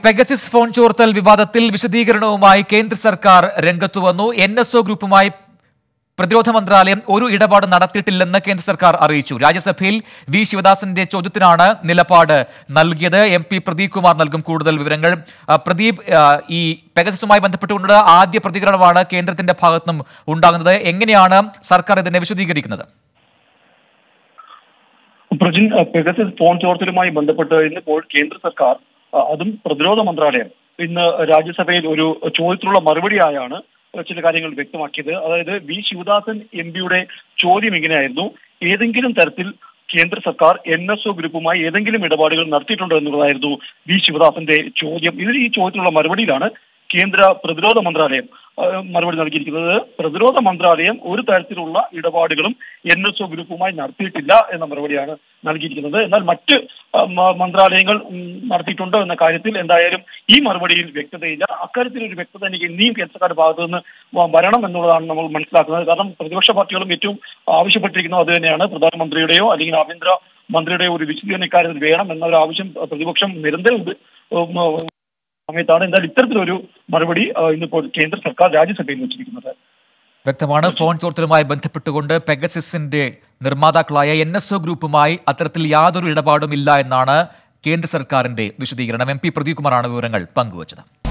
Pegasus phone ചോർത്തൽ വിവാദത്തിൽ വിശദീകരണവുമായി കേന്ദ്ര സർക്കാർ രംഗത്തു വന്നു എൻ എസ് ഒ ഗ്രൂപ്പുമായി പ്രതിരോധ മന്ത്രാലയം ഒരു ഇടപാട് നടത്തിയിട്ടില്ലെന്ന് കേന്ദ്ര സർക്കാർ അറിയിച്ചു രാജ്യസഭയിൽ വി ശിവദാസന്റെ ചോദ്യത്തിനാണ് നിലപാട് നൽകിയത് എം പി പ്രദീപ് കുമാർ നൽകും കൂടുതൽ വിവരങ്ങൾ ആ, പ്രദീപ് ആ, ഈ പെഗസസുമായി ബന്ധപ്പെട്ടുകൊണ്ട് ആദ്യ പ്രതികരണമാണ് കേന്ദ്രത്തിന്റെ ഭാഗത്തുനിന്നും ഉണ്ടാകുന്നത് എങ്ങനെയാണ് സർക്കാർ ഇതിനെ വിശദീകരിക്കുന്നത് പ്രജിൻ പെഗസസ് ഫോൺ ചോർത്തലുമായി ബന്ധപ്പെട്ട് ഇന്നിപ്പോൾ കേന്ദ്ര സർക്കാർ ആ, അതും പ്രതിരോധ മന്ത്രാലയം ഇന്ന് രാജ്യസഭയിൽ ഒരു ചോദ്യത്തിനുള്ള മറുപടിയായാണ് ചില കാര്യങ്ങൾ വ്യക്തമാക്കിയത് അതായത് വി ശിവദാസൻ എം പിയുടെ ചോദ്യം ഇങ്ങനെയായിരുന്നു ഏതെങ്കിലും തരത്തിൽ കേന്ദ്ര സർക്കാർ എൻ എസ് ഒ ഗ്രൂപ്പുമായി ഏതെങ്കിലും ഇടപാടുകൾ നടത്തിയിട്ടുണ്ടോ എന്നുള്ളതായിരുന്നു വി ശിവദാസന്റെ ചോദ്യം ഇതിന് ഈ ചോദ്യത്തിനുള്ള മറുപടിയിലാണ് കേന്ദ്ര പ്രതിരോധ മന്ത്രാലയം ആ, മറുപടി നൽകിയിരിക്കുന്നത് പ്രതിരോധ മന്ത്രാലയം ഒരു തരത്തിലുള്ള ഇടപാടുകളും എൻ എസ് ഒ ഗ്രൂപ്പുമായി നടത്തിയിട്ടില്ല എന്ന മറുപടിയാണ് നൽകിയിരിക്കുന്നത് എന്നാൽ മറ്റ് ആ, മ- മന്ത്രാലയങ്ങൾ ഉം, നടത്തിയിട്ടുണ്ടോ എന്ന കാര്യത്തിൽ എന്തായാലും ഈ മറുപടിയിൽ വ്യക്തതയില്ല അക്കാര്യത്തിൽ ഒരു വ്യക്തത എനിക്ക് ഇനിയും കേന്ദ്ര സർക്കാർ ഭാഗത്തു നിന്ന് വ- വരണം എന്നുള്ളതാണ് നമ്മൾ മനസ്സിലാക്കുന്നത് കാരണം പ്രതിപക്ഷ പാർട്ടികളും ഏറ്റവും ആവശ്യപ്പെട്ടിരിക്കുന്നത് അത് തന്നെയാണ് പ്രധാനമന്ത്രിയുടെയോ അല്ലെങ്കിൽ ആഭ്യന്തര മന്ത്രിയുടെയോ ഒരു വിശദീകരണ ഇക്കാര്യത്തിൽ വേണം എന്ന ഒരു ആവശ്യം പ്രതിപക്ഷം നിരന്തരം ഉപ- ഉം, സമയത്താണ് എന്തായാലും ഇത്തരത്തിലൊരു മറുപടി ആ, ഇന്നിപ്പോൾ കേന്ദ്ര സർക്കാർ രാജ്യസഭയിൽ വെച്ചിരിക്കുന്നത് വ്യക്തമാണ് ഫോൺ ചോർത്തലുമായി ബന്ധപ്പെട്ടുകൊണ്ട് പെഗസിസിന്റെ നിർമ്മാതാക്കളായ എൻ എസ് ഒ ഗ്രൂപ്പുമായി അത്തരത്തിൽ യാതൊരു ഇടപാടും ഇല്ല എന്നാണ് കേന്ദ്ര സർക്കാരിന്റെ വിശദീകരണം എം പി പ്രദീപ് കുമാറാണ് വിവരങ്ങൾ പങ്കുവച്ചത്